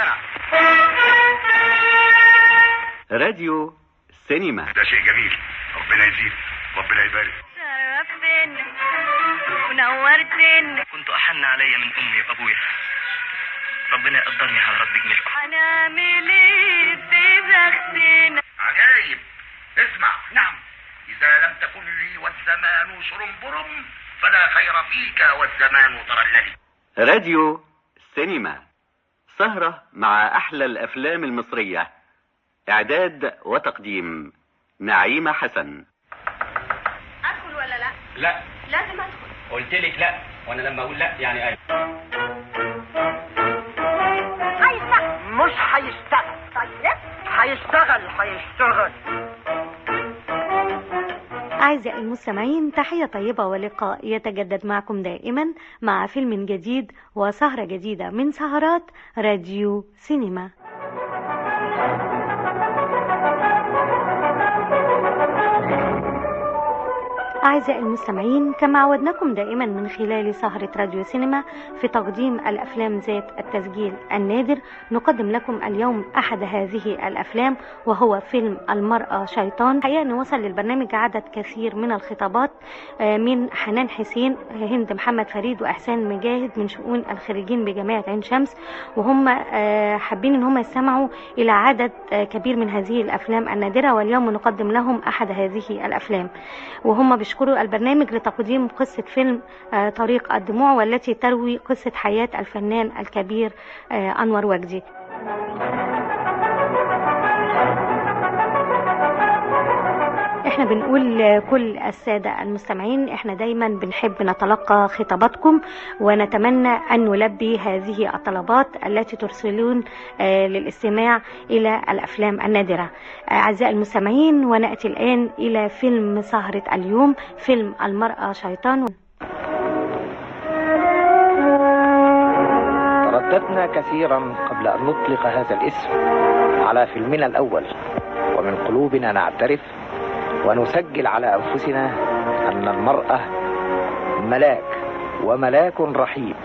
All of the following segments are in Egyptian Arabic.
الشارع راديو سينما ده شيء جميل ربنا يزيد ربنا يبارك شرفتنا ونورتنا كنت أحن علي من أمي وأبويا ربنا يقدرني على رد جميلكم هنعمل ايه في بختنا عجايب اسمع نعم إذا لم تكن لي والزمان شرنبرم فلا خير فيك والزمان ترللي راديو سينما سهرة مع أحلى الأفلام المصرية إعداد وتقديم نعيمة حسن ادخل ولا لا لا لازم ادخل قلت لك لا وانا لما اقول لا يعني ايوه هيفتح مش هيشتغل طيب هيشتغل هيشتغل أعزائي المستمعين تحية طيبة ولقاء يتجدد معكم دائما مع فيلم جديد وسهرة جديدة من سهرات راديو سينما أعزائي المستمعين كما عودناكم دائما من خلال سهرة راديو سينما في تقديم الأفلام ذات التسجيل النادر نقدم لكم اليوم أحد هذه الأفلام وهو فيلم المرأة شيطان الحقيقة أن وصل للبرنامج عدد كثير من الخطابات آه، من حنان حسين هند محمد فريد وإحسان مجاهد من شؤون الخريجين بجامعة عين شمس وهم آه، حابين ان هم يستمعوا الى عدد آه، كبير من هذه الافلام النادره واليوم نقدم لهم احد هذه الافلام وهم بيشكروا البرنامج لتقديم قصه فيلم آه، طريق الدموع والتي تروي قصه حياه الفنان الكبير آه، انور وجدي احنا بنقول لكل السادة المستمعين احنا دايما بنحب نتلقى خطاباتكم ونتمنى ان نلبي هذه الطلبات التي ترسلون آه، للاستماع الى الافلام النادرة آه، اعزائي المستمعين ونأتي الان الى فيلم سهرة اليوم فيلم المرأة شيطان ترددنا كثيرا قبل أن نطلق هذا الاسم على فيلمنا الأول ومن قلوبنا نعترف ونسجل على أنفسنا أن المرأة ملاك وملاك رحيم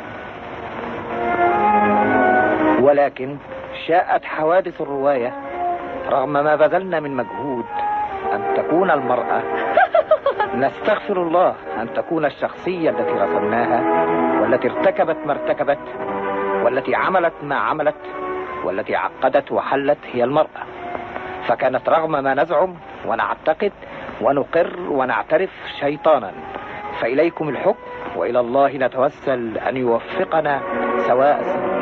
ولكن شاءت حوادث الرواية رغم ما بذلنا من مجهود أن تكون المرأة نستغفر الله أن تكون الشخصية التي رسمناها والتي ارتكبت ما ارتكبت والتي عملت ما عملت والتي عقدت وحلت هي المرأة فكانت رغم ما نزعم ونعتقد ونقر ونعترف شيطانا فإليكم الحكم وإلى الله نتوسل أن يوفقنا سواء السبيل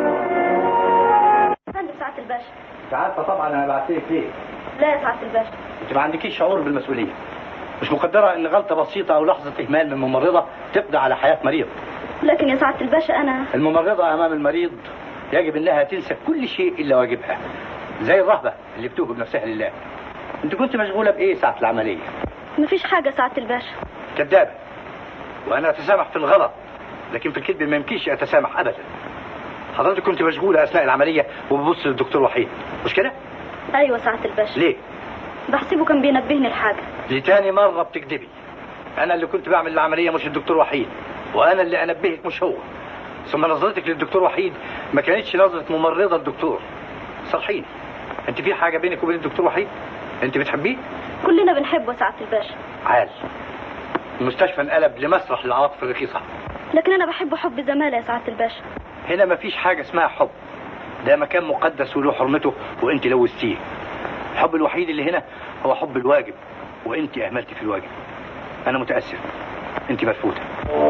فندم سعاده الباشا ساعات طبعا انا بعت لك ليه لا يا سعاده الباشا انت ما عندكيش شعور بالمسؤوليه مش مقدره ان غلطه بسيطه او لحظه اهمال من ممرضه تقضي على حياه مريض لكن يا سعاده الباشا انا الممرضه امام المريض يجب انها تنسى كل شيء الا واجبها زي الرهبه اللي بتوهب نفسها لله انت كنت مشغوله بايه ساعه العمليه مفيش حاجه سعاده الباشا كذابه وانا اتسامح في الغلط لكن في الكذب ما يمكنش اتسامح ابدا حضرتك كنت مشغوله اثناء العمليه وببص للدكتور وحيد مش كده ايوه سعاده الباشا ليه بحسبه كان بينبهني لحاجه دي تاني مرة بتكذبي أنا اللي كنت بعمل العملية مش الدكتور وحيد وأنا اللي أنبهك مش هو ثم نظرتك للدكتور وحيد ما كانتش نظرة ممرضة الدكتور صرحيني أنت في حاجة بينك وبين الدكتور وحيد أنت بتحبيه كلنا بنحبه سعاده الباشا عال المستشفى انقلب لمسرح العواطف الرخيصة لكن انا بحبه حب زمالة يا سعاده الباشا هنا مفيش حاجة اسمها حب ده مكان مقدس وله حرمته وانت لوثتيه الحب الوحيد اللي هنا هو حب الواجب وانت اهملتي في الواجب انا متاسف انت مرفوضه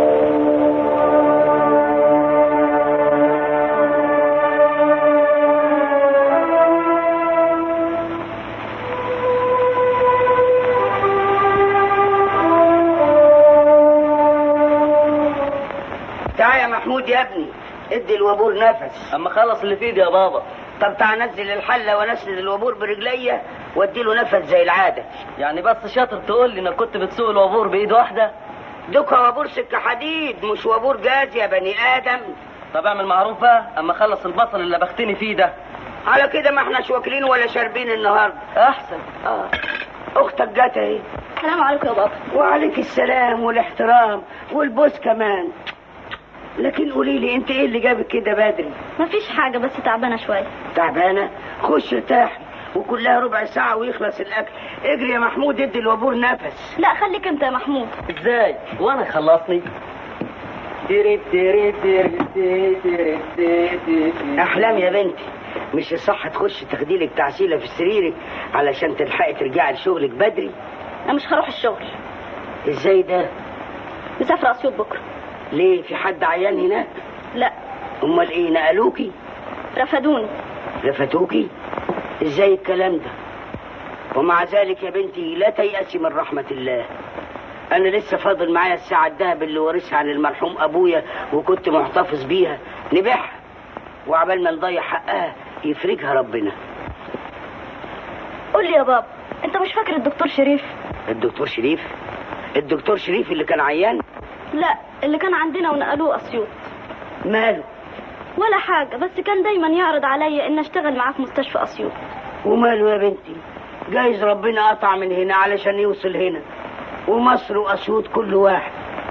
تعال يا محمود يا ابني ادي الوابور نفس اما خلص اللي في ايدي يا بابا طب تعال نزل الحله وانزل الوابور برجليا وادي له نفس زي العاده يعني بس شاطر تقول لي انك كنت بتسوق الوابور بايد واحده دوكا وابور سكه حديد مش وابور جاز يا بني ادم طب اعمل معروف بقى اما خلص البصل اللي بختني فيه ده على كده ما احناش واكلين ولا شاربين النهارده احسن اه اختك جت اهي السلام عليكم يا بابا وعليك السلام والاحترام والبوس كمان لكن قولي لي انت ايه اللي جابك كده بدري مفيش حاجة بس تعبانة شوية تعبانه خش ارتاح وكلها ربع ساعه ويخلص الاكل اجري يا محمود ادي الوابور نفس لا خليك انت يا محمود ازاي وانا خلصني تيري تيري تيري تيري تيري تيري تيري. احلام يا بنتي مش الصح تخش تاخديلك تعسيله في سريرك علشان تلحقي ترجعي لشغلك بدري انا مش هروح الشغل ازاي ده مسافرة اسيوط بكرة ليه في حد عيان هناك لا امال ايه نقلوكي رفدوني رفتوكي ازاي الكلام ده ومع ذلك يا بنتي لا تيأسي من رحمة الله أنا لسه فاضل معايا الساعة الذهب اللي ورثها عن المرحوم أبويا وكنت محتفظ بيها نبيعها وعبال ما نضيع حقها يفرجها ربنا قول لي يا بابا انت مش فاكر الدكتور شريف الدكتور شريف الدكتور شريف اللي كان عيان لا اللي كان عندنا ونقلوه اسيوط ماله ولا حاجة بس كان دايما يعرض عليا ان اشتغل معاه في مستشفى اسيوط وماله يا بنتي جايز ربنا قطع من هنا علشان يوصل هنا ومصر وأسيوط كل واحد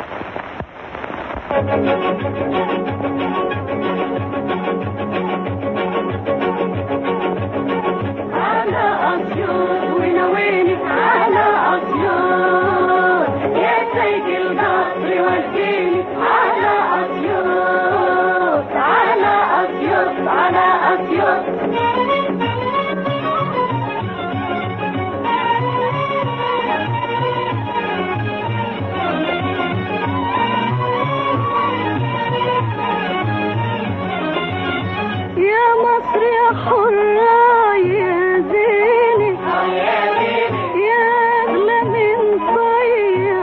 على أسيوط ونوينك على أسيوط يا سيد القصر ودينك على أسيوط على أسيوط على أسيوط يا مصر يا حرة يا زينة يا أغلى من ضيع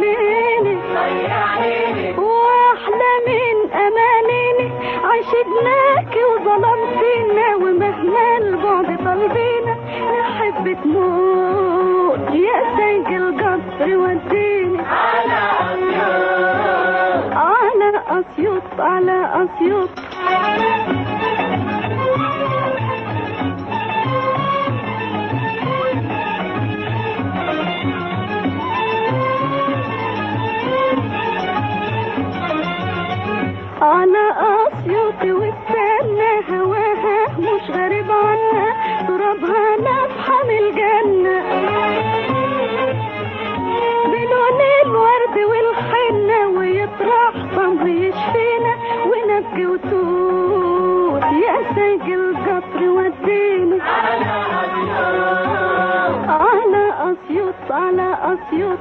عينيني وأحلى من أمانيني عشقناك وظلمتنا ومهما البعد طالبينا نحب تموت يا سيد القطر وديني على أسيوط على أسيوط على أسيوط على أسيوط واستنى هواها مش غريب عنا ترابها نفحة من الجنة بلون الورد والحنة ويطرح صمه يشفينا ونبكي وتوت يا سيد القطر ودينا على أسيوط على أسيوط على أسيوط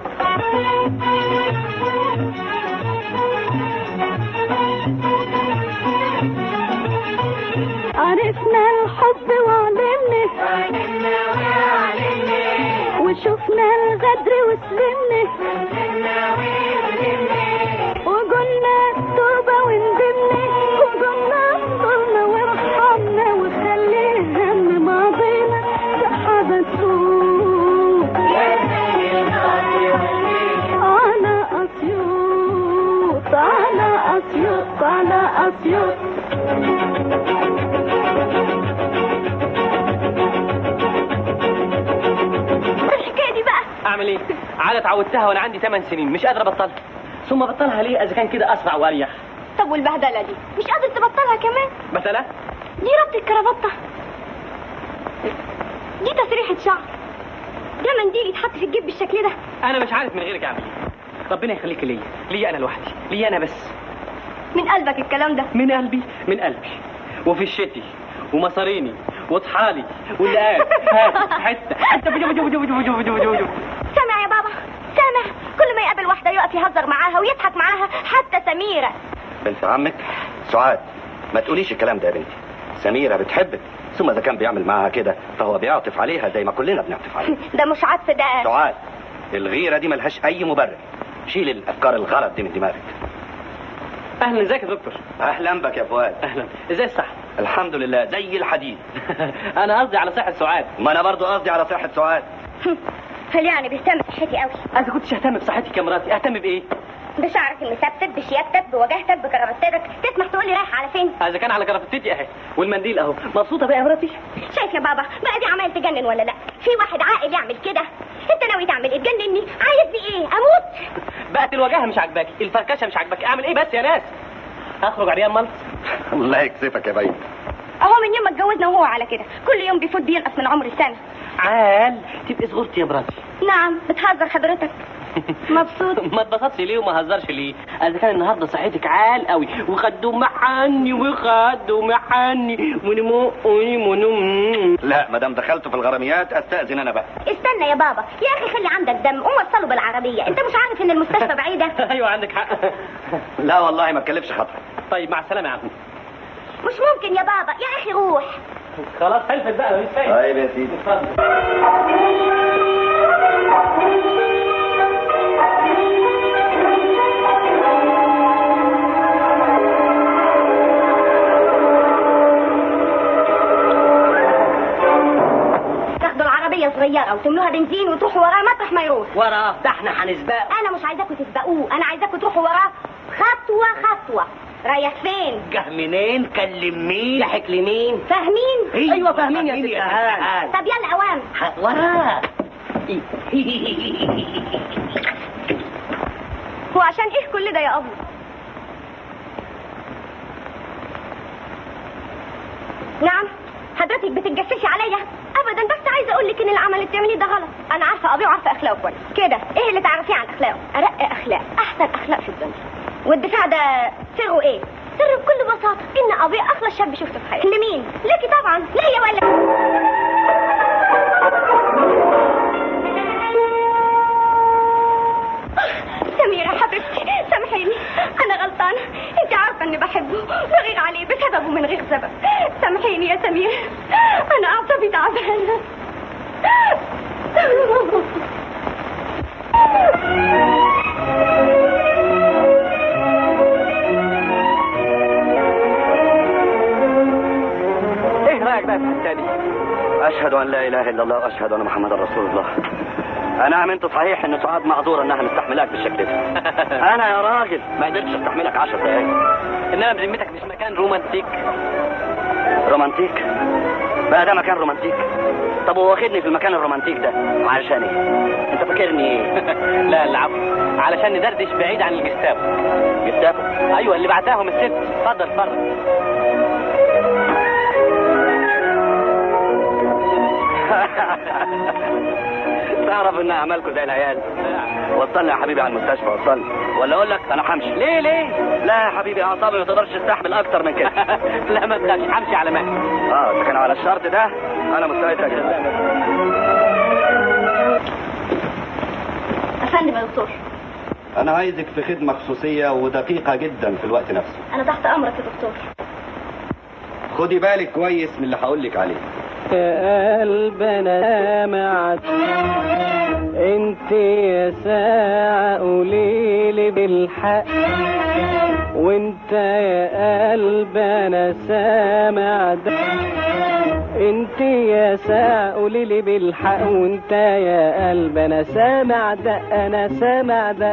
عرفنا الحب وعلمنا وشفنا الغدر وسلمنا وقلنا التوبة وندمنا وقلنا استرنا وارحمنا وخلي الهم ماضينا سحابة تفوت على أسيوط على أسيوط على أسيوط الحكاية دي بقى اعمل ايه عادة اتعودتها وانا عندي 8 سنين مش قادر ابطلها ثم ابطلها ليه اذا كان كده اسرع واريح طب والبهدلة دي مش قادر تبطلها كمان مثلا دي ربط الكرافتة دي تسريحة شعر ده منديل يتحط في الجيب بالشكل ده انا مش عارف من غيرك اعمل ايه ربنا يخليك ليا ليا انا لوحدي ليا انا بس من قلبك الكلام ده من قلبي من قلبي وفي الشتي ومصاريني وطحالي واللي قال هات حته حته بجو بجو بجو بجو بجو بجو بجو سامع يا بابا سامع كل ما يقابل واحدة يقف يهزر معاها ويضحك معاها حتى سميرة بنت عمك سعاد ما تقوليش الكلام ده يا بنتي سميرة بتحبك ثم إذا كان بيعمل معاها كده فهو بيعطف عليها زي ما كلنا بنعطف عليها ده مش عطف ده سعاد الغيرة دي ملهاش أي مبرر شيل الأفكار الغلط دي من دماغك اهلا ازيك يا دكتور أهلا بك يا فؤاد اهلا ازاي الصحه الحمد لله زي الحديد انا قصدي على صحه سعاد ما أنا برضو قصدي على صحة سعاد فال يعني بيهتم بصحتي قوي اذا كنتش اهتم بصحتك يا مراتي اهتم بايه بشعرك المثبت بشياكتك بوجاهتك بكرافتتك تسمح تقول لي رايح على فين اذا كان على كرافتتي اهي والمنديل اهو مبسوطه بقى يا مراتي شايف يا بابا بقى دي عمال تجنن ولا لا في واحد عاقل يعمل كده انت ناوي تعمل ايه تجنني عايزني ايه اموت بقت الوجاهه مش عاجباكي الفركشه مش عاجباكي اعمل ايه بس يا ناس اخرج عريان ملط الله يكسفك يا بيه اهو من يوم ما اتجوزنا وهو على كده كل يوم بيفوت بينقص من عمر السنه عال تبقي صغرتي يا مراتي نعم بتهزر حضرتك مبسوط ما اتبسطش ليه وما هزرش ليه اذا كان النهارده صحتك عال قوي وخدوا محني وخدوا محني ونمو ونمو نم لا ما دام دخلت في الغراميات استاذن انا بقى استنى يا بابا يا اخي خلي عندك دم قوم وصله بالعربيه انت مش عارف ان المستشفى بعيده ايوه عندك حق لا والله ما تكلفش خاطرك طيب مع السلامه يا عم مش ممكن يا بابا يا اخي روح خلاص حلفت بقى مش فاهم طيب يا سيدي اتفضل تاخدوا العربيه صغيره وتملوها بنزين وتروحوا وراه مطرح ما يروح وراه ده احنا هنسبقه انا مش عايزاكم تسبقوه انا عايزاكم تروحوا وراه خطوه خطوه رايح فين جه منين كلم مين ضحك لمين فاهمين ايوه فاهمين يا ست هان طب يلا اوام وراه هو عشان ايه كل ده يا ابو نعم حضرتك بتتجسسي عليا ابدا بس عايزه اقول لك ان العمل اللي بتعمليه ده غلط انا عارفه ابي وعارفه اخلاقه كويس كده ايه اللي تعرفيه عن اخلاقه ارق اخلاق احسن اخلاق في الدنيا والدفاع ده سره ايه سره بكل بساطه ان ابي اخلص شاب شفته في حياتي لمين ليكي طبعا ليا ولا سميرة حبيبتي سامحيني أنا غلطانة أنت عارفة إني بحبه بغير عليه بسبب ومن غير سبب سامحيني يا سمير أنا أعصابي تعبانة ايه رايك بقى في الثاني اشهد ان لا اله الا الله واشهد ان محمدا رسول الله انا امنت صحيح ان سعاد معذوره انها مستحملاك بالشكل ده انا يا راجل ما قدرتش استحملك عشر دقايق انما بذمتك مش مكان رومانتيك رومانتيك بقى ده مكان رومانتيك طب هو واخدني في المكان الرومانتيك ده عشان ايه انت فاكرني ايه لا العفو علشان ندردش بعيد عن الجستافو جستافو ايوه اللي بعتاهم الست اتفضل اتفضل تعرف ان اعمالكم زي العيال وصلني يا حبيبي على المستشفى وصلني ولا اقول لك انا همشي ليه ليه لا يا حبيبي اعصابي ما تقدرش تستحمل اكتر من كده لا ما تخافش همشي على مهلي اه اذا كان على الشرط ده انا مستعد اجري أفندم يا دكتور انا عايزك في خدمه خصوصيه ودقيقه جدا في الوقت نفسه أنا تحت أمرك يا دكتور خدي بالك كويس من اللي هقول لك عليه يا قلبنا معك انت يا ساعة قوليلي بالحق وانت يا قلبنا سامع ده انت يا ساعة قوليلي بالحق وانت يا قلبنا سامع ده انا سامع ده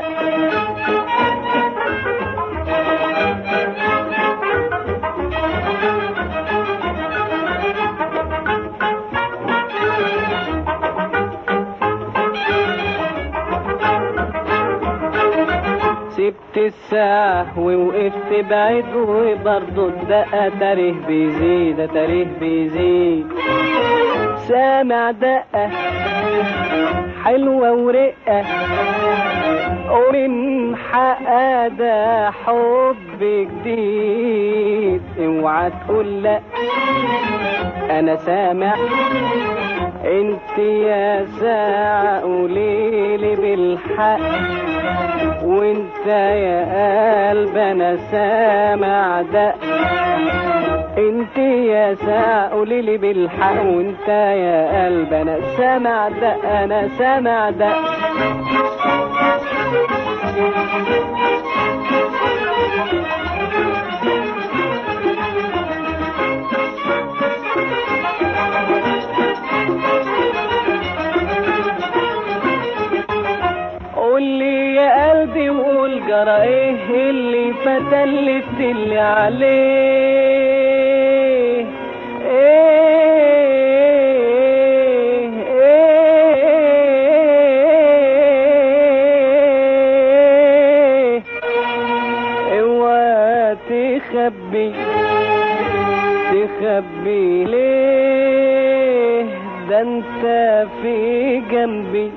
سبت الساعة ووقفت بعيد وبرضه الدقة تاريخ بيزيد تاريخ بيزيد سامع دقة حلوة ورقة ومن حقها ده حب جديد اوعى تقول لا انا سامع انت يا ساعة قوليلي بالحق وانت يا قلب انا سامع ده انت يا ساعة قوليلي بالحق وانت يا قلب انا سامع ده انا سامع ده قول لي يا قلبي وقول جرى ايه اللي فتلت اللي عليه ايه ايه اوعى تخبي تخبي ليه ده انت في جنبي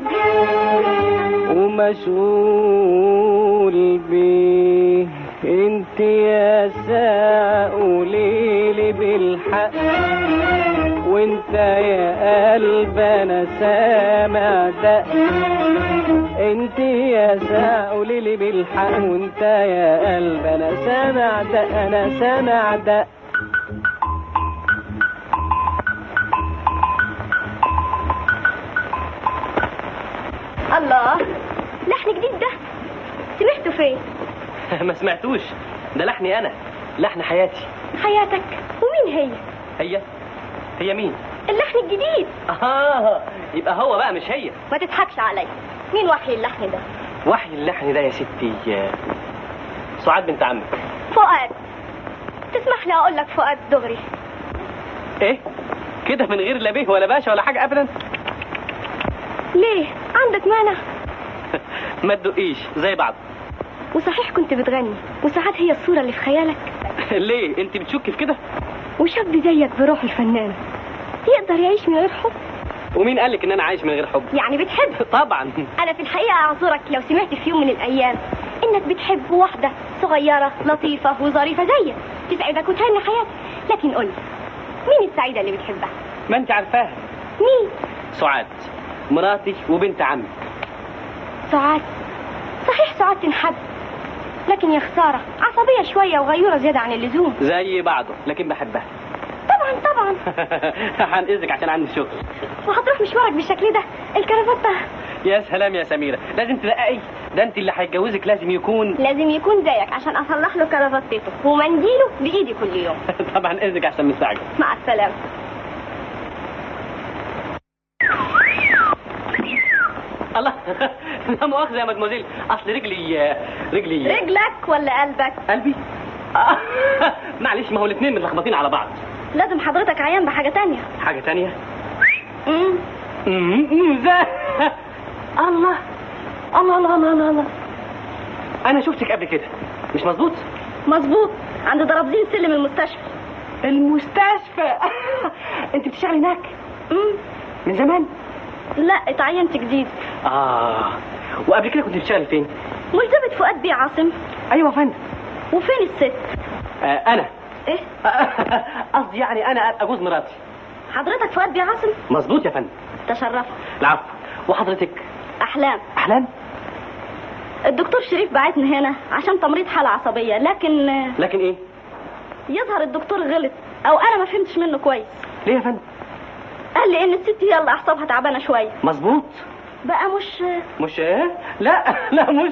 ومشغول بيه انت يا ساعة قوليلي بالحق وانت يا قلب انا سامع دق انت يا ساعة قوليلي بالحق وانت يا قلب انا سامع دق انا سامع دق الله لحن جديد ده سمعته فين ما سمعتوش ده لحني انا لحن حياتي حياتك ومين هي هي هي مين اللحن الجديد اه يبقى هو بقى مش هي ما تضحكش عليا مين وحي اللحن ده وحي اللحن ده يا ستي آه، سعاد بنت عمك فؤاد تسمح لي اقول لك فؤاد دغري ايه كده من غير لا بيه ولا باشا ولا حاجه ابدا ليه عندك مانع ما تدقيش زي بعض وصحيح كنت بتغني وساعات هي الصورة اللي في خيالك ليه انت بتشكي في كده وشاب زيك بروح الفنان يقدر يعيش من غير حب ومين قالك ان انا عايش من غير حب يعني بتحب طبعا انا في الحقيقة اعذرك لو سمعت في يوم من الايام انك بتحب واحدة صغيرة لطيفة وظريفة زيك تسعدك وتهني حياتك لكن قولي مين السعيدة اللي بتحبها ما انت عارفاها مين سعاد مراتي وبنت عمي سعاد صحيح سعاد تنحب لكن يا خسارة عصبية شوية وغيورة زيادة عن اللزوم زي بعضه لكن بحبها طبعا طبعا هنقذك عشان عندي شغل وهتروح مشوارك بالشكل ده الكرافتة يا سلام يا سميرة لازم تدققي ده انت اللي هيتجوزك لازم يكون لازم يكون زيك عشان اصلح له كرافتته ومنديله بايدي كل يوم طبعا اذنك عشان مستعجل مع السلامة الله لا مؤاخذة يا مدموزيل اصل رجلي رجلي رجلك ولا قلبك قلبي آه. معلش ما هو الاثنين متلخبطين على بعض لازم حضرتك عيان بحاجة تانية حاجة تانية امم امم زي الله الله الله الله الله الله انا شفتك قبل كده مش مظبوط مظبوط عند ضربزين سلم المستشفى المستشفى انت بتشتغلي هناك امم من زمان لا اتعينت جديد اه وقبل كده كنت بتشتغلي فين ملزمة فؤاد بيه عاصم ايوه يا فندم وفين الست آه انا ايه قصدي يعني انا ابقى جوز مراتي حضرتك فؤاد بيه عاصم مظبوط يا فندم تشرفت العفو وحضرتك احلام احلام الدكتور شريف بعتني هنا عشان تمريض حالة عصبية لكن لكن ايه يظهر الدكتور غلط او انا ما فهمتش منه كويس ليه يا فندم قال لي ان الست هي اللي اعصابها تعبانة شوية مظبوط بقى مش مش ايه لا لا مش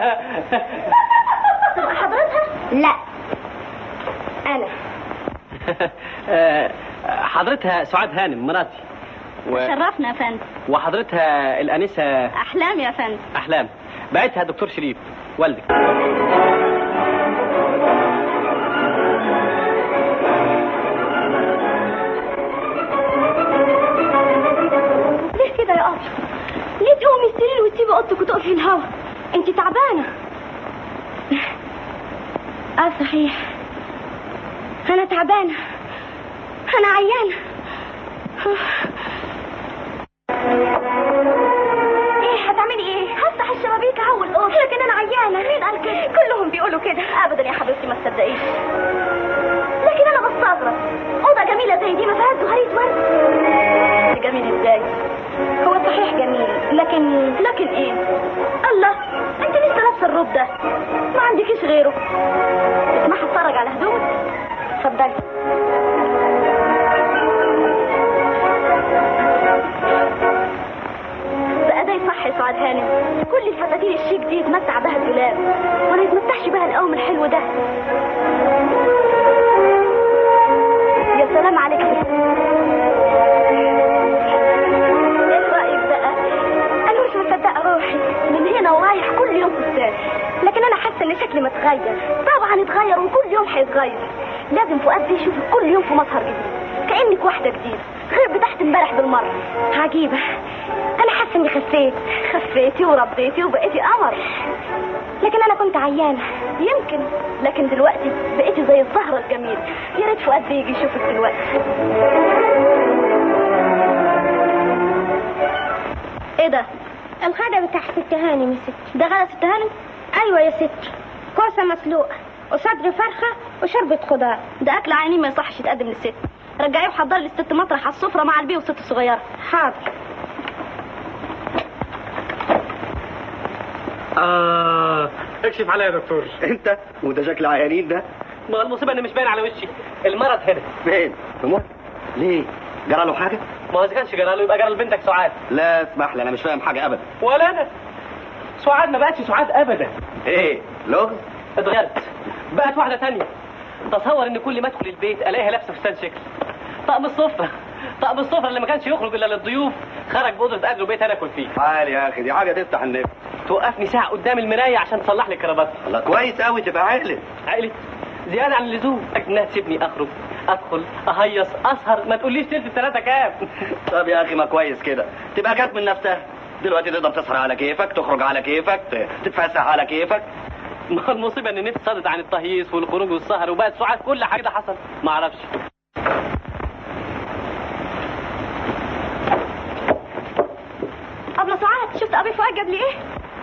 تبقى حضرتها لا انا آه، حضرتها سعاد هانم مراتي و... شرفنا يا فندم وحضرتها الانسه احلام يا فندم احلام بعتها دكتور شريف والدك ليه كده يا قطر ليه تقومي السرير وتسيبي اوضتك وتقفي الهوا انت تعبانه اه صحيح انا تعبانه انا عيانه ايه هتعملي ايه هفتح الشبابيك اهو الاوضه لكن انا عيانه مين قال كده كلهم بيقولوا كده ابدا يا حبيبتي ما تصدقيش لكن انا بستغرب اوضه جميله زي دي ما فيهاش زهريه ورد جميل ازاي هو صحيح جميل لكن لكن ايه الله انت لسه لابسه الروب ده ما عندكيش غيره اسمح اتفرج على هدومك اتفضلي بقى ده يصح يا سعاد هانم كل الفساتين الشيك دي يتمتع بها الدولاب ولا يتمتعش بها القوم الحلو ده يا سلام عليك ايه رايك بقى انا مش مصدقه روحي من هنا ورايح كل يوم فستان لكن انا حاسه ان شكلي متغير طبعا اتغير وكل يوم هيتغير لازم فؤاد ده يشوفك كل يوم في مظهر جديد كانك واحده جديده غير بتاعت من امبارح بالمره عجيبه انا حاسه اني خفيت خفيتي وربيتي وبقيتي قمر لكن انا كنت عيانه يمكن لكن دلوقتي بقيتي زي الزهره الجميل يا ريت فؤاد يجي يشوفك دلوقتي ايه ده الغدا بتاع ست هانم يا ست ده غدا ست هانم ايوه يا ست كوسه مسلوقه وصدر فرخه وشوربه خضار ده اكل عيني ما يصحش يتقدم للست رجعيه وحضري للست مطرح على السفره مع البيه والست الصغيره حاضر اه اكشف عليا يا دكتور انت وده شكل عيانين ده ما المصيبه اني مش باين على وشي المرض هنا فين في مصر ليه جرى له حاجه ما هو اذا كانش جرى له يبقى جرى لبنتك سعاد لا اسمح لي انا مش فاهم حاجه ابدا ولا انا سعاد ما بقتش سعاد ابدا ايه لغز اتغيرت بقت واحده تانية تصور ان كل ما ادخل البيت الاقيها لابسه فستان شكل طقم السفره طقم السفره اللي ما كانش يخرج الا للضيوف خرج بقدره اجره بيت انا اكل فيه تعال يا اخي دي حاجه تفتح النفس توقفني ساعه قدام المرايه عشان تصلح لي كرافاتي الله كويس قوي تبقى عقلت عقلي زياده عن اللزوم انها تسيبني اخرج ادخل اهيص اسهر ما تقوليش تلت الثلاثه كام طب يا اخي ما كويس كده تبقى جات من نفسها دلوقتي تقدر تسهر على كيفك تخرج على كيفك ت- تتفسح على كيفك ما المصيبه ان نفسي صدت عن التهييص والخروج والسهر وبقت سعاد كل حاجه ده حصل ما اعرفش ابله سعاد شفت ابي فؤاد جاب لي ايه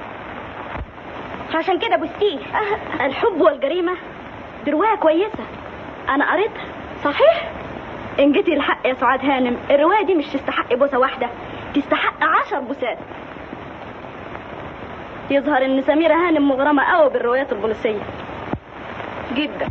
عشان كده بوستيه الحب والجريمه دي روايه كويسه انا قريتها صحيح ان جيتي الحق يا سعاد هانم الروايه دي مش تستحق بوسه واحده تستحق عشر بوسات يظهر ان سميره هانم مغرمه قوي بالروايات البوليسيه جدا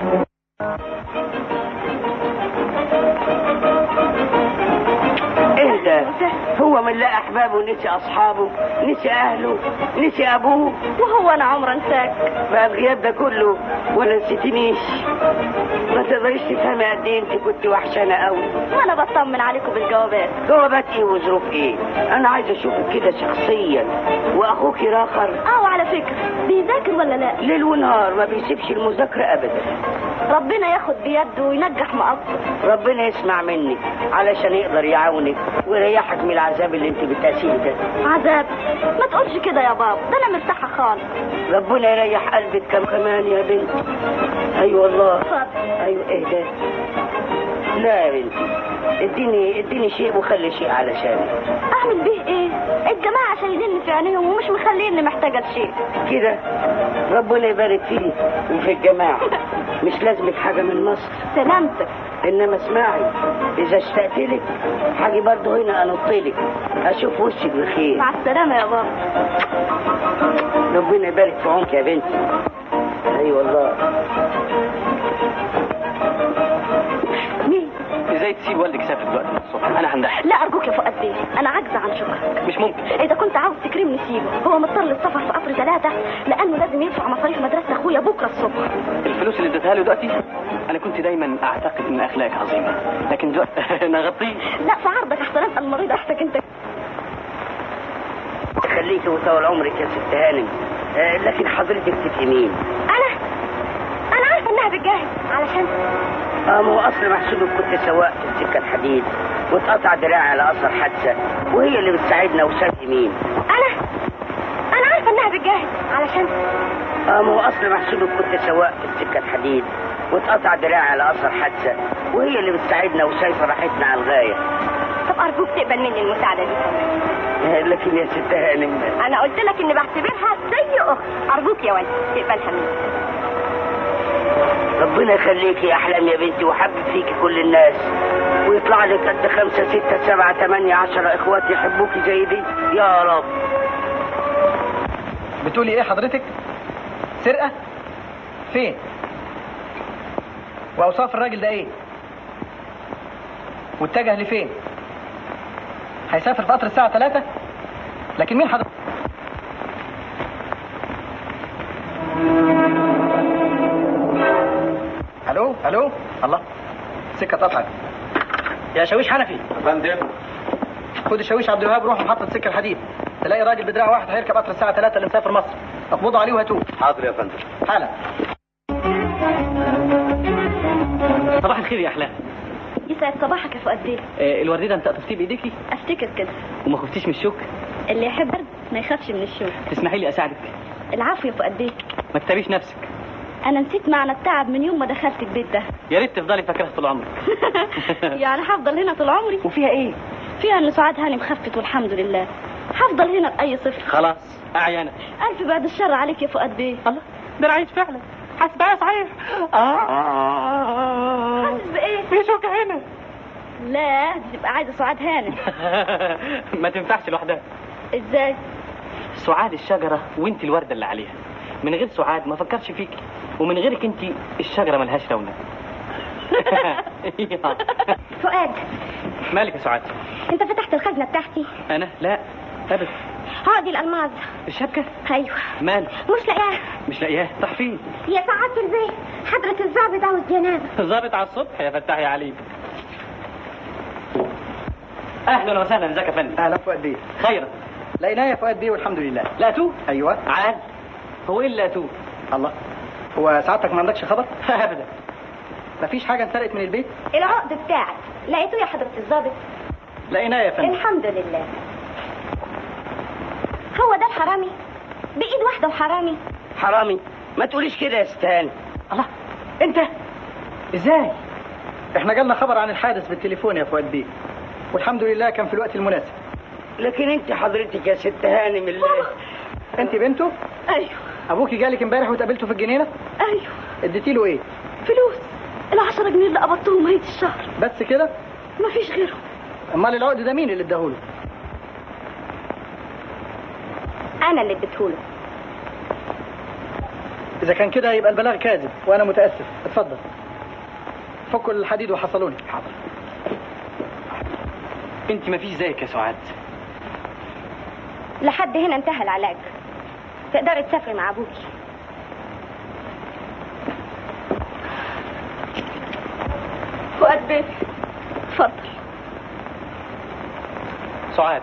اهدى هو من لقى احبابه نسي اصحابه نسي اهله نسي ابوه وهو انا عمر انساك بقى الغياب ده كله ولا نسيتنيش ما تقدريش تفهمي قد ايه انت كنت وحشانه قوي وانا بطمن عليكم بالجوابات جوابات ايه وظروف ايه انا عايز اشوفك كده شخصيا واخوك راخر اه وعلى فكره بيذاكر ولا لا ليل ونهار ما بيسيبش المذاكره ابدا ربنا ياخد بيده وينجح مقصر ربنا يسمع منك علشان يقدر يعاونك ويريحك من العذاب اللي انت بتقاسيه ده عذاب ما تقولش كده يا بابا ده انا مرتاحه خالص ربنا يريح قلبك كم كمان يا بنت ايوه والله اتفضل ايوه اهدى لا يا بنتي اديني اديني شيء وخلي شيء علشاني اعمل بيه ايه الجماعه شايليني في عينيهم ومش مخليني محتاجه لشيء كده ربنا يبارك فيه وفي الجماعة مش لازمك حاجة من مصر سلامتك انما اسمعي اذا اشتقت لك حاجي برضه هنا انطلك اشوف وشك بخير مع السلامه يا بابا ربنا يبارك في عمرك يا بنتي اي والله مين ازاي تسيب والدك يسافر دلوقتي من الصبح انا هندحر لا ارجوك يا فؤاد بيه انا عاجزه عن شكرك مش ممكن اذا كنت عاوز تكرمني سيبه هو مضطر للسفر في قطر ثلاثه لانه لازم يدفع مصاريف مدرسه اخويا بكره الصبح الفلوس اللي اديتها له دلوقتي انا كنت دايما اعتقد ان اخلاقك عظيمه لكن دلوقتي نغطيه لا في عرضك احسن اسال المريض احسك انت خليكي وطول عمرك يا ست هانم آه، لكن حضرتك تبقي مين انا انا عارفه انها بتجاهد علشان اه ما هو اصل محسوبك كنت سواق في السكه الحديد واتقطع دراعي على اثر حادثه وهي اللي بتساعدنا وسابقي مين انا انا عارفه انها بتجاهد علشان اه ما هو اصل محسوبك كنت سواق في السكه الحديد واتقطع دراعي على اثر حادثه وهي اللي بتساعدنا وشايفه راحتنا على الغايه طب ارجوك تقبل مني المساعده دي آه، لكن يا ست هانم انا قلت لك اني بعتبرها زي اخت ارجوك يا ولد تقبلها مني ربنا يخليكي يا احلام يا بنتي وحبب فيكي كل الناس ويطلع لك قد خمسة ستة سبعة ثمانية عشرة اخوات يحبوكي زي دي يا رب بتقولي ايه حضرتك سرقة فين واوصاف الراجل ده ايه واتجه لفين هيسافر في قطر الساعة 3 لكن مين حضرتك الو الو الله سكة قطعت يا شاويش حنفي فندم خد الشاويش عبد الوهاب روح محطة سكة الحديد تلاقي راجل بدراع واحد هيركب قطر الساعة 3 اللي مسافر مصر اقبضوا عليه وهاتوه حاضر يا فندم حالا صباح الخير يا احلام يسعد صباحك يا فؤاد بيه آه، الورديه انت قطفتيه بايديكي افتكر كده وما خفتيش من الشوك اللي يحب برد ما يخافش من الشوك تسمحي لي اساعدك العفو يا فؤاد بيه ما تتعبيش نفسك انا نسيت معنى التعب من يوم ما دخلت البيت ده يا ريت تفضلي فاكرها طول عمرك يعني هفضل هنا طول عمري وفيها ايه فيها ان سعاد هانم خفت والحمد لله هفضل هنا باي صفر خلاص اعيانك الف بعد الشر عليك يا فؤاد بيه الله ده انا عايش فعلا حاسبها صحيح اه حاسس بايه في شوكه هنا لا دي تبقى عايزه سعاد هانم ما تنفعش لوحدها ازاي سعاد الشجره وانت الورده اللي عليها من غير سعاد ما فكرش فيك ومن غيرك انت الشجره ملهاش رونق فؤاد مالك يا سعاد انت فتحت الخزنه بتاعتي انا لا ابدا هادي الالماظ الشبكه ايوه مال مش لاقياها مش لاقياه راح فين يا سعاده البيت حضره الظابط عاوز جنازه ظابط على الصبح يا فتاح يا علي اهلا وسهلا ازيك يا فندم اهلا فؤاد بيه خيرا لقيناه يا فؤاد بيه والحمد لله لقيتوه ايوه عال هو ايه اللي لقيتوه الله هو سعادتك ما عندكش خبر ابدا مفيش حاجه انسرقت من البيت العقد بتاعك لقيته يا حضره الظابط لقيناه يا فندم الحمد لله هو ده الحرامي بايد واحده وحرامي حرامي ما تقوليش كده يا ستان الله انت ازاي احنا جالنا خبر عن الحادث بالتليفون يا فؤاد بيه والحمد لله كان في الوقت المناسب لكن انت حضرتك يا ست هانم اللي انت بنته ايوه ابوكي جالك امبارح وتقابلته في الجنينه ايوه اديتي له ايه فلوس العشرة جنيه اللي قبضتهم هيت الشهر بس كده مفيش غيره امال العقد ده مين اللي اداهوله انا اللي اديتهوله اذا كان كده يبقى البلاغ كاذب وانا متاسف اتفضل فكوا الحديد وحصلوني حاضر انت ما فيش زيك يا سعاد لحد هنا انتهى العلاج تقدري تسافري مع ابوكي فؤاد بيه اتفضل سعاد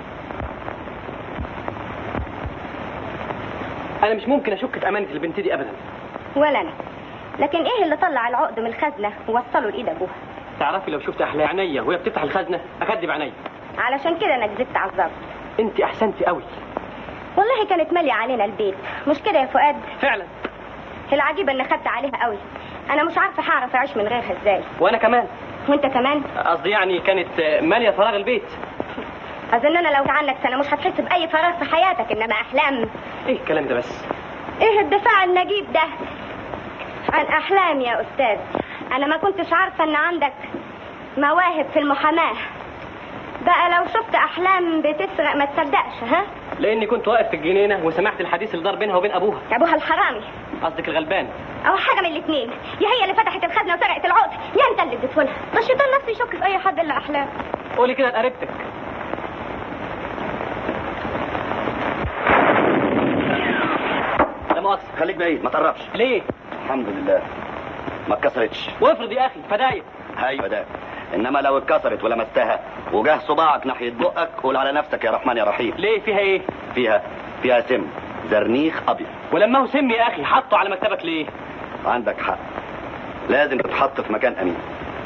انا مش ممكن اشك في امانه البنت دي ابدا ولا انا لكن ايه اللي طلع العقد من الخزنه ووصله لايد ابوها تعرفي لو شفت احلى عينيا وهي بتفتح الخزنه اكدب عينيا علشان كده انا كذبت على الظابط انت احسنتي قوي والله كانت ماليه علينا البيت مش كده يا فؤاد فعلا العجيب ان خدت عليها قوي انا مش عارفه هعرف اعيش من غيرها ازاي وانا كمان وانت كمان قصدي يعني كانت ماليه فراغ البيت اظن انا لو عنك سنه مش هتحس باي فراغ في حياتك انما احلام ايه الكلام ده بس ايه الدفاع النجيب ده عن احلام يا استاذ انا ما كنتش عارفه ان عندك مواهب في المحاماه بقى لو شفت احلام بتسرق ما تصدقش ها لاني كنت واقف في الجنينه وسمعت الحديث اللي دار بينها وبين ابوها ابوها الحرامي قصدك الغلبان او حاجه من الاثنين يا هي اللي فتحت الخزنه وسرقت العقد يا انت اللي اديته لها ده الشيطان نفسه يشك في اي حد الا احلام قولي كده لقريبتك لا مؤاخذه خليك بعيد ما تقربش ليه الحمد لله ما اتكسرتش وافرض يا اخي فدايق ايوه ده انما لو اتكسرت ولمستها وجاه صباعك ناحيه بقك قول على نفسك يا رحمن يا رحيم ليه فيها ايه فيها فيها سم زرنيخ ابيض ولما هو سم يا اخي حطه على مكتبك ليه عندك حق لازم تتحط في مكان امين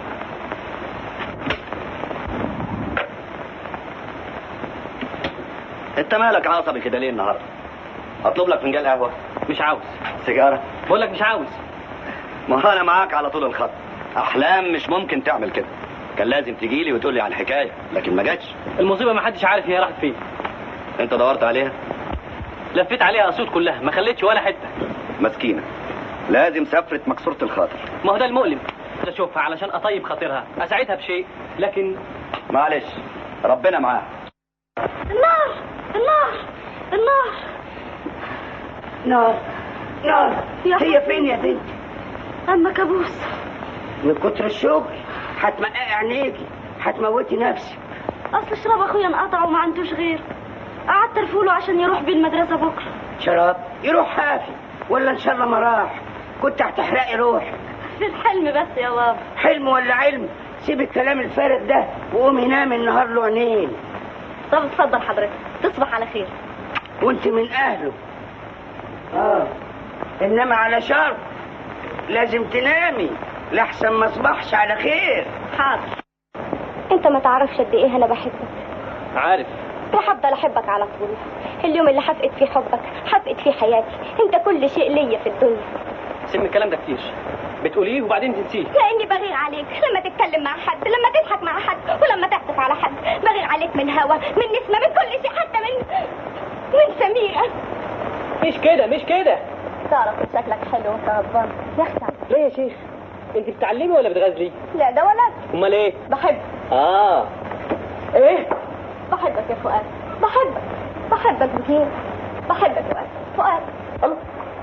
انت مالك عصبي كده ليه النهارده اطلب لك فنجان قهوه مش عاوز سيجاره بقول لك مش عاوز ما هو انا معاك على طول الخط احلام مش ممكن تعمل كده كان لازم تجي لي وتقول لي على الحكايه لكن ما جاتش المصيبه ما حدش عارف هي راحت فين انت دورت عليها لفيت عليها اسود كلها ما خليتش ولا حته مسكينه لازم سافرت مكسوره الخاطر ما هو ده المؤلم اشوفها علشان اطيب خاطرها اساعدها بشيء لكن معلش ربنا معاها النار النار النار نار نار يا هي فين يا بنت اما كابوس من كتر الشغل هتمققي عينيكي هتموتي نفسك اصل شراب اخويا انقطع وما عندوش غير قعدت ارفوله عشان يروح بيه المدرسه بكره شراب يروح حافي ولا ان شاء الله ما راح كنت هتحرقي روحك في الحلم بس يا بابا حلم ولا علم سيب الكلام الفارغ ده وقومي نامي النهار له عينين طب اتفضل حضرتك تصبح على خير وانت من اهله اه انما على شرط لازم تنامي لحسن ما اصبحش على خير حاضر انت ما تعرفش قد ايه انا بحبك عارف وهفضل احبك على طول اليوم اللي هفقد فيه حبك هفقد فيه حياتي انت كل شيء ليا في الدنيا سيب من الكلام ده كتير بتقوليه وبعدين تنسيه لاني بغير عليك لما تتكلم مع حد لما تضحك مع حد ولما تعطف على حد بغير عليك من هوا من نسمه من كل شيء حتى من من سميره مش كده مش كده تعرف إن شكلك حلو وانت غضبان يا اختي ليه يا شيخ انت بتعلمي ولا بتغازلي لا ده ولد امال ايه بحب اه ايه بحبك يا فؤاد بحبك بحبك بكير بحبك يا فؤاد فؤاد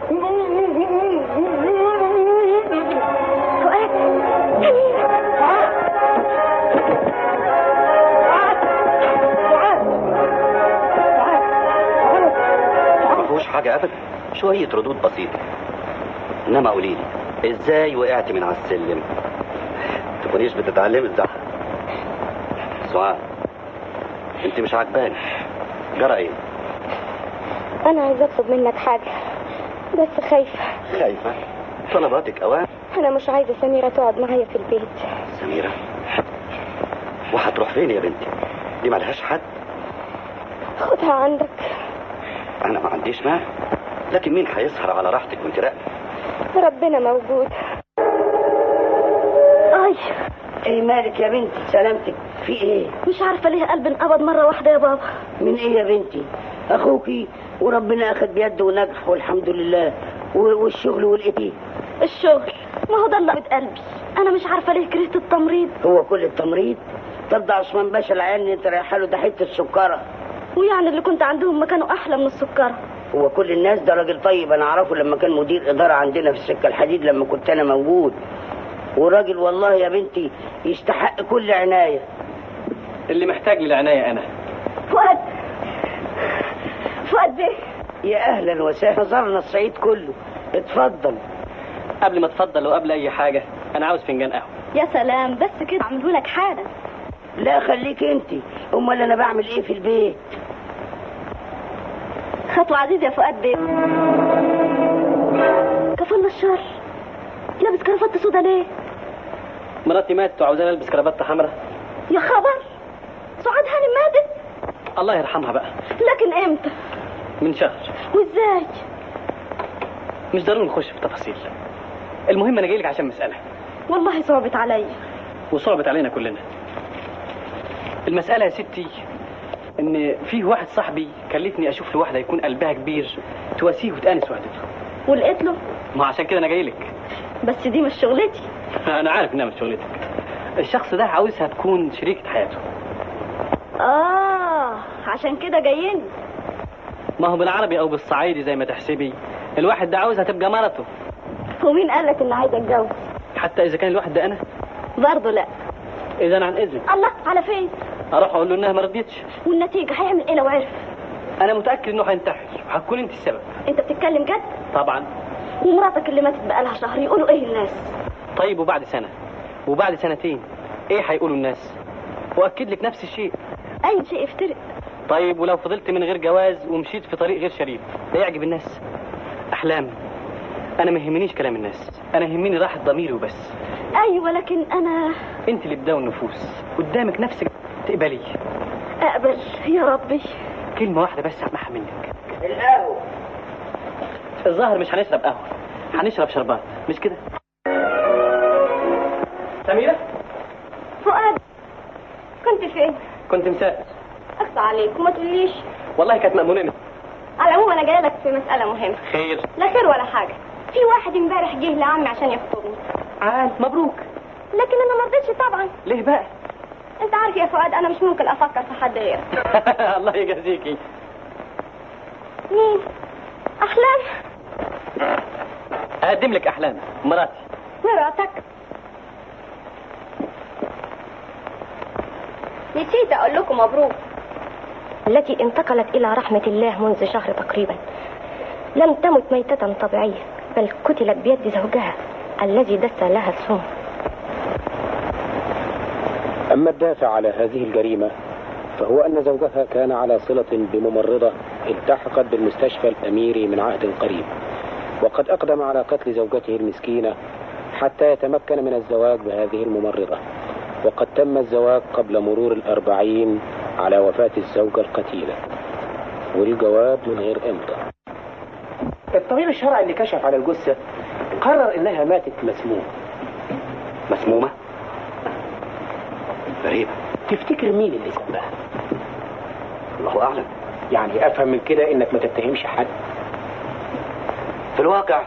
فؤاد ما فيهوش حاجة أبدا شوية ردود بسيطة إنما قولي لي إزاي وقعت من على السلم تكونيش بتتعلمي الزحف سعاد أنت مش عجباني جرى إيه؟ انا عايزه اطلب منك حاجه بس خايفه خايفة طلباتك أوان انا مش عايزه سميره تقعد معايا في البيت سميرة وهتروح فين يا بنتي؟ دي ملهاش حد خدها عندك أنا ما عنديش مانع لكن مين هيسهر على راحتك وانت راقدة؟ ربنا موجود اي ايه مالك يا بنتي سلامتك في ايه مش عارفه ليه قلبي انقبض مره واحده يا بابا من ايه يا بنتي اخوكي وربنا اخد بيده ونجح والحمد لله و- والشغل والايه الشغل ما هو ده اللي قلبي قلبي انا مش عارفه ليه كرهت التمريض هو كل التمريض طب ده عثمان باشا العيال اللي انت رايحه له ده حته سكره ويعني اللي كنت عندهم ما كانوا احلى من السكر هو كل الناس ده راجل طيب انا اعرفه لما كان مدير اداره عندنا في السكه الحديد لما كنت انا موجود وراجل والله يا بنتي يستحق كل عنايه اللي محتاج للعنايه انا فؤاد فؤاد بيه يا اهلا وسهلا زرنا الصعيد كله اتفضل قبل ما تفضل وقبل اي حاجه انا عاوز فنجان قهوه يا سلام بس كده اعمله لك حالا لا خليك انت امال انا بعمل ايه في البيت خطوة عزيز يا فؤاد بيه كفلنا الشر لابس كرافته سودا ليه مراتي ماتت وعاوزاني البس كرافته حمراء يا خبر سعاد هانم ماتت الله يرحمها بقى لكن امتى من شهر وازاي مش ضروري نخش في تفاصيل المهم انا جاي لك عشان مساله والله صعبت عليا وصعبت علينا كلنا المسألة يا ستي إن فيه واحد صاحبي كلفني أشوف له واحدة يكون قلبها كبير تواسيه وتأنس وحدته ولقيت له ما عشان كده أنا جاي لك بس دي مش شغلتي أنا عارف إنها مش شغلتك الشخص ده عاوزها تكون شريكة حياته اه عشان كده جايين ما هو بالعربي أو بالصعيدي زي ما تحسبي الواحد ده عاوزها تبقى مرته ومين قال لك ان عايزه اتجوز حتى إذا كان الواحد ده أنا برضه لا إذا عن إذنك الله على فين أروح أقول له إنها ما رضيتش والنتيجه هيعمل ايه لو عرف أنا متأكد إنه هينتحر وهتكون أنت السبب انت بتتكلم جد طبعا ومراتك اللي ماتت بقالها شهر يقولوا ايه الناس طيب وبعد سنة وبعد سنتين إيه هيقولوا الناس وأكد لك نفس الشيء اي شيء يفترق طيب ولو فضلت من غير جواز ومشيت في طريق غير شريف ده يعجب الناس احلام انا ما يهمنيش كلام الناس انا يهمني راحه ضميري وبس ايوه لكن انا انت اللي بداوي النفوس قدامك نفسك تقبلي اقبل يا ربي كلمه واحده بس اسمعها منك القهوه الظاهر مش هنشرب قهوه هنشرب شربات مش كده سميره فؤاد كنت فين كنت مسافر اقطع عليك وما تقوليش والله كانت مأمونة مني. على العموم انا جايه لك في مساله مهمه خير لا خير ولا حاجه في واحد امبارح جه لعمي عشان يخطبني عال مبروك لكن انا ما رضيتش طبعا ليه بقى انت عارف يا فؤاد انا مش ممكن افكر في حد غيرك الله يجازيكي مين احلام اقدم لك احلام مراتي مراتك نسيت اقول لكم مبروك التي انتقلت الى رحمه الله منذ شهر تقريبا لم تمت ميته طبيعيه بل قتلت بيد زوجها الذي دس لها السم أما الدافع على هذه الجريمة فهو أن زوجها كان على صلة بممرضة التحقت بالمستشفى الأميري من عهد قريب وقد أقدم على قتل زوجته المسكينة حتى يتمكن من الزواج بهذه الممرضة وقد تم الزواج قبل مرور الأربعين على وفاة الزوجة القتيلة والجواب من غير إمضاء الطبيب الشرعي اللي كشف على الجثة قرر انها ماتت مسمومة مسمومة غريبة تفتكر مين اللي سبها الله أعلم يعني افهم من كده انك ما تتهمش حد في الواقع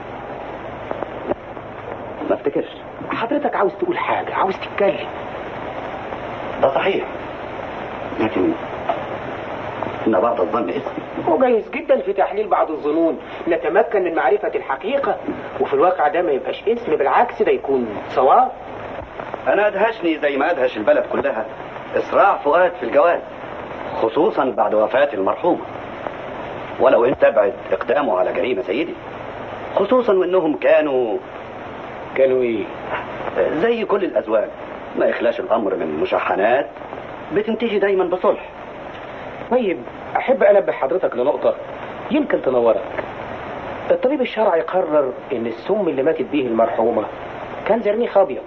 ما افتكرش حضرتك عاوز تقول حاجة عاوز تتكلم ده صحيح لكن إن بعض الظن اسم وجايز جدا في تحليل بعض الظنون نتمكن من معرفة الحقيقة وفي الواقع ده ما يبقاش اسم بالعكس ده يكون صواب أنا أدهشني زي ما أدهش البلد كلها إسراع فؤاد في الجواز خصوصا بعد وفاة المرحومة ولو إن تبعد إقدامه على جريمة سيدي خصوصا وإنهم كانوا كانوا إيه؟ زي كل الأزواج ما يخلاش الأمر من مشاحنات بتنتهي دايما بصلح طيب أحب أنبه حضرتك لنقطة يمكن تنورك الطبيب الشرعي قرر إن السم اللي ماتت به المرحومة كان زرنيخ أبيض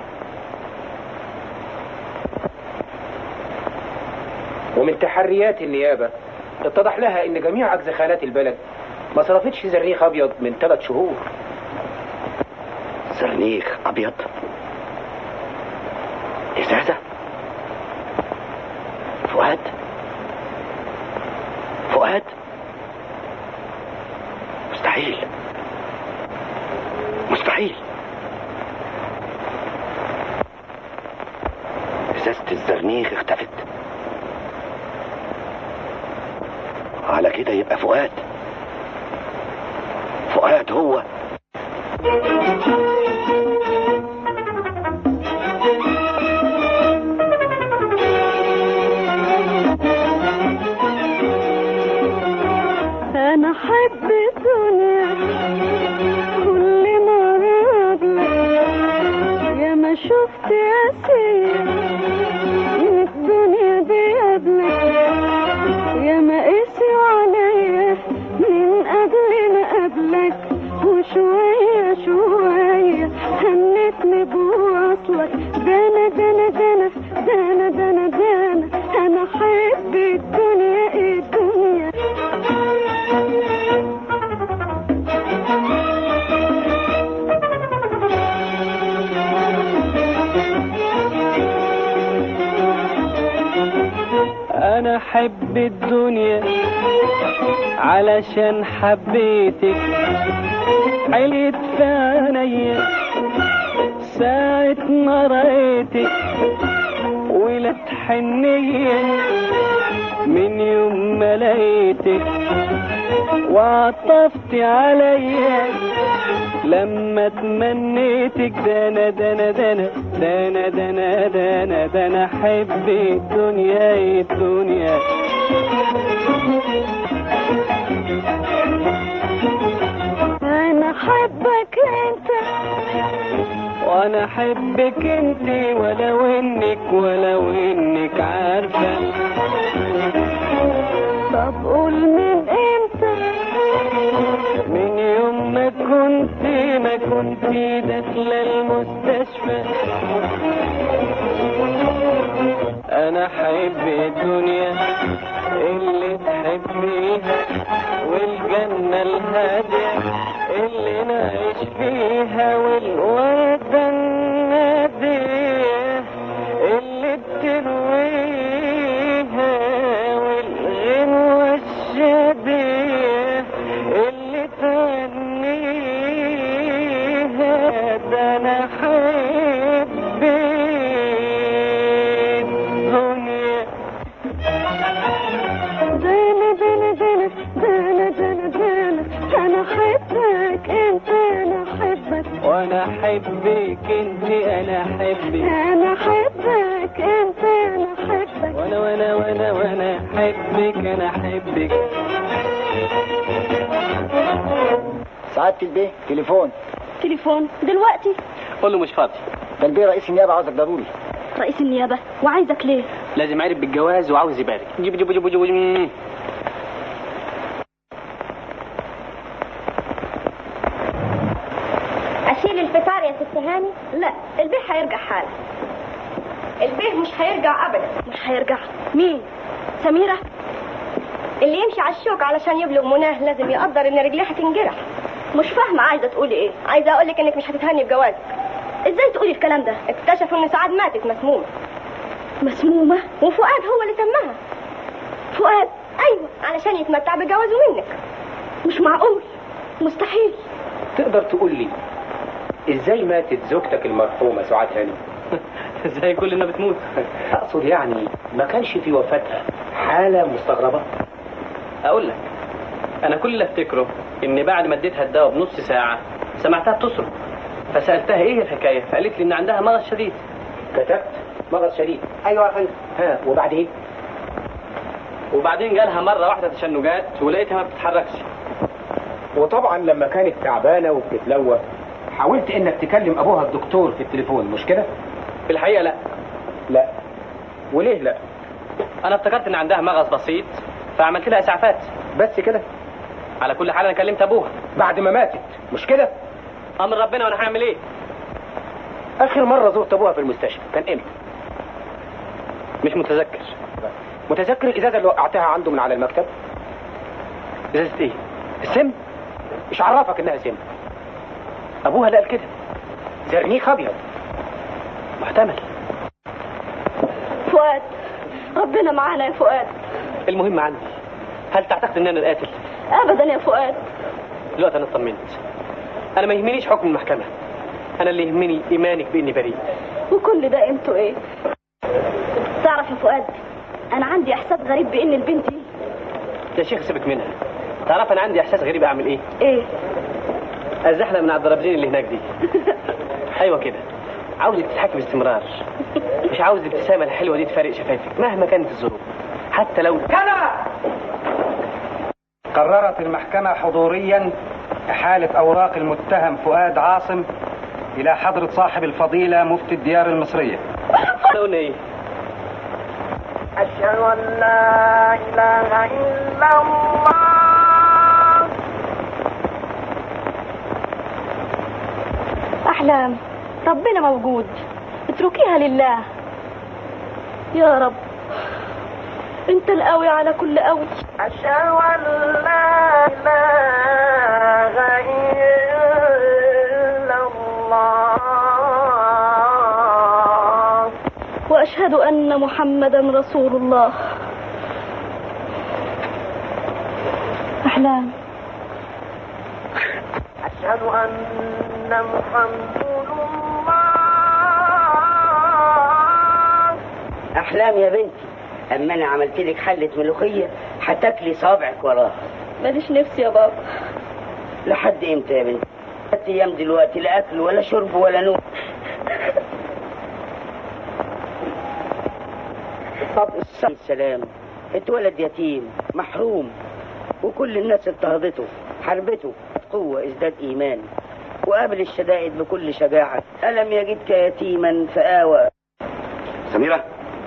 ومن تحريات النيابة اتضح لها إن جميع أجزخانات البلد ما صرفتش زرنيخ أبيض من ثلاث شهور زرنيخ أبيض إزازة فؤاد فؤاد مستحيل مستحيل إزازة الزرنيخ اختفت على كده يبقى فؤاد فؤاد هو انا احب الدنيا كل ما قبلك يا ما شفت اسيا من الدنيا دي قبلك يا ما قسيوا عليا من قبل ما قبلك وشوية شوية هنتني بوصلك دانا دانا دانا دانا دانا دانا انا احب الدنيا ايه الدنيا انا احب الدنيا علشان حبيتك عليت في عينيا ساعة ما رأيتك ولا حنية من يوم ما لقيتك وعطفت عليا لما تمنيتك دانا دانا دانا دانا دانا دانا دانا احب الدنيا الدنيا انا احبك انت وانا احبك انت ولو انك ولو انك عارفه طب قول من امتى من يوم ما كنت ما كنت داخله المستشفى انا احب الدنيا اللي تحبيها والجنة الهادية اللي نعيش فيها والوردة النادية اللي بترويها والغنوة الشادية اللي تغنيها ده انا احب الدنيا دانا دانا دانا دانا دانا دانا انا احبك انت انا احبك وانا احبك انت انا احبك انا احبك انت انا احبك وانا وانا وانا وانا احبك انا احبك سعادة البيه تليفون تليفون دلوقتي قول له مش فاضي ده البيه رئيس النيابة عاوزك ضروري رئيس النيابة وعايزك ليه لازم عارف بالجواز وعاوز يبارك جيب جيب جيب جيب جيب. اشيل الفطار يا تاني لا البيه هيرجع حالا البيه مش هيرجع ابدا مش هيرجع مين سميرة اللي يمشي على الشوك علشان يبلغ مناه لازم يقدر ان رجليه هتنجرح مش فاهمة عايزة تقولي ايه عايزة اقولك انك مش هتتهني بجوازك ازاي تقولي الكلام ده اكتشفوا ان سعاد ماتت مسمومة مسمومة وفؤاد هو اللي سماها فؤاد ايوه علشان يتمتع بجوازه منك مش معقول مستحيل تقدر تقول لي ازاي ماتت زوجتك المرحومة سعاد هاني زي كل الناس بتموت اقصد يعني ما كانش في وفاتها حالة مستغربة اقول لك انا كل اللي افتكره ان بعد ما اديتها الدواء بنص ساعه سمعتها بتصرخ فسالتها ايه الحكايه فقالت لي ان عندها مرض شديد كتبت مرض شديد ايوه يا فندم ها وبعدين وبعدين جالها مره واحده تشنجات ولقيتها ما بتتحركش وطبعا لما كانت تعبانة وبتتلوى حاولت انك تكلم ابوها الدكتور في التليفون مش كده في الحقيقه لا لا وليه لا انا افتكرت ان عندها مغص بسيط فعملت لها اسعافات بس كده على كل حال انا كلمت ابوها بعد ما ماتت مش كده امر ربنا وانا هعمل ايه اخر مرة زرت ابوها في المستشفى كان امتى مش متذكر متذكر الازازة اللي وقعتها عنده من على المكتب ازازه ايه السم مش عرفك انها سم ابوها اللي قال كده زرنيخ ابيض محتمل فؤاد ربنا معانا يا فؤاد المهم عندي هل تعتقد ان انا القاتل ابدا يا فؤاد دلوقتي انا اطمنت انا ما يهمنيش حكم المحكمه انا اللي يهمني ايمانك باني بريء وكل ده قيمته ايه تعرف يا فؤاد انا عندي احساس غريب بان البنت دي يا شيخ سيبك منها تعرف انا عندي احساس غريب اعمل ايه ايه ازحلق من على الدرابزين اللي هناك دي ايوه كده عاوزك تضحكي باستمرار مش عاوز الابتسامه الحلوه دي تفارق شفايفك مهما كانت الظروف حتى لو قررت المحكمة حضوريا إحالة أوراق المتهم فؤاد عاصم إلى حضرة صاحب الفضيلة مفتي الديار المصرية قلنا ايه أشهد أن لا إله إلا الله احلام ربنا موجود اتركيها لله يا رب انت القوي على كل قوي أشهد أن لا إله إلا الله واشهد ان محمدا رسول الله احلام أشهد أن محمد الله احلام يا بنتي اما انا عملت لك حله ملوخيه هتاكلي صابعك وراها ماليش نفسي يا بابا لحد امتى يا بنتي ثلاث ايام دلوقتي لا اكل ولا شرب ولا نوم طب السلام اتولد يتيم محروم وكل الناس اضطهدته حربته قوة ازداد ايمان وقابل الشدائد بكل شجاعة ألم يجدك يتيما فآوى سميرة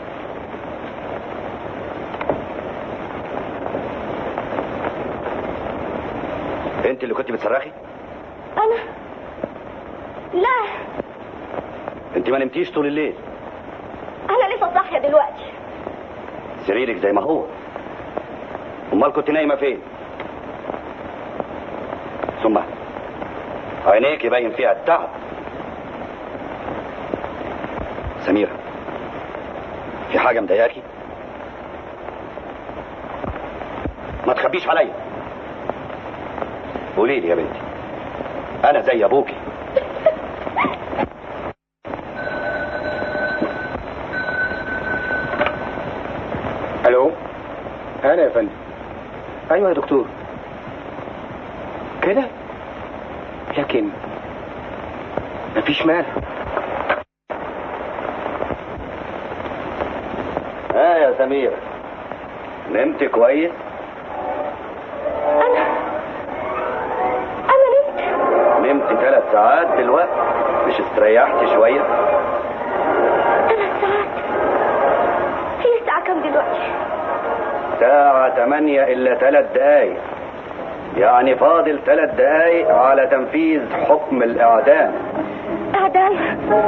انت اللي كنت بتصرخي انا لا انت ما نمتيش طول الليل انا لسه صاحيه دلوقتي سريرك زي ما هو امال كنت نايمه فين ثم عينيك يبين فيها التعب سميرة في حاجة مضايقاكي ما تخبيش عليا قولي لي يا بنتي انا زي ابوكي الو انا يا فندم ايوه يا دكتور كده لكن مفيش مانع ها يا سميرة نمت كويس انا انا نمت نمت ثلاث ساعات دلوقتي مش استريحت شوية ثلاث ساعات هي الساعه كام دلوقتي ساعة تمانية إلا ثلاث دقايق يعني فاضل ثلاث دقايق على تنفيذ حكم الإعدام اعدام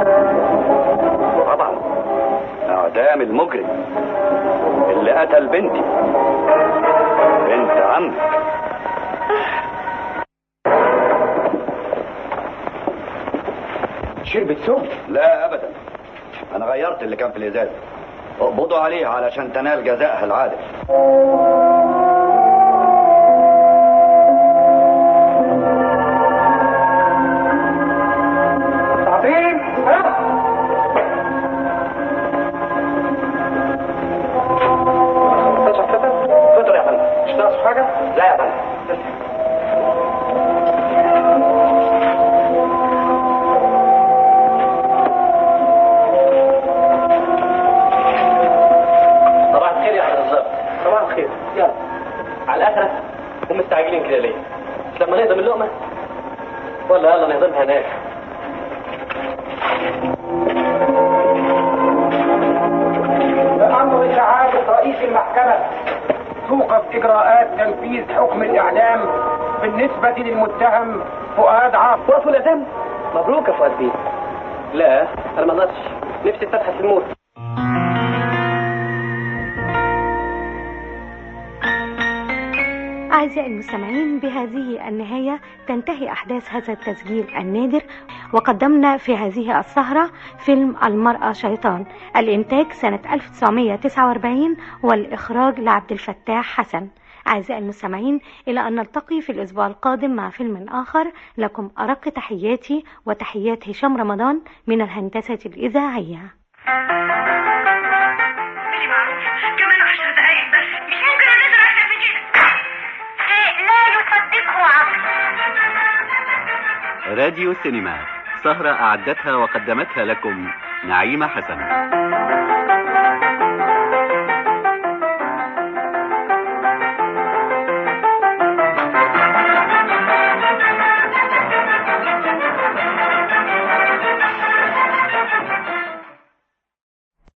طبعا اعدام المجرم اللي قتل بنتي بنت عمك شربت سم لا ابدا انا غيرت اللي كان في الازازه اقبضوا عليه علشان تنال جزاءها العادل تعطيل فطر يا فندم مش ناقص حاجة؟ لا يا فندم صباح الخير يا حضرة الظابط صباح الخير يلا على الآخرة هم مستعجلين كده ليه؟ مش لما نهضم اللقمة؟ ولا يلا نهضمها هناك بأمر سعادة رئيس المحكمة توقف إجراءات تنفيذ حكم الإعدام بالنسبة للمتهم فؤاد عاصم وقفوا الإعدام مبروك يا فؤاد بيه لا أنا ما اقدرش نفسي اتفتحت في الموت أعزائي المستمعين بهذه النهاية تنتهي أحداث هذا التسجيل النادر وقدمنا في هذه السهرة فيلم المرأة شيطان الإنتاج سنة 1949 والإخراج لعبد الفتاح حسن أعزائي المستمعين إلى أن نلتقي في الأسبوع القادم مع فيلم آخر لكم أرق تحياتي وتحيات هشام رمضان من الهندسة الإذاعية مش معروف كمان عشر دقايق بس مش ممكن انزل اكتر من كده شيء لا يصدقه عقل راديو سينما سهرة أعدتها وقدمتها لكم نعيمة حسن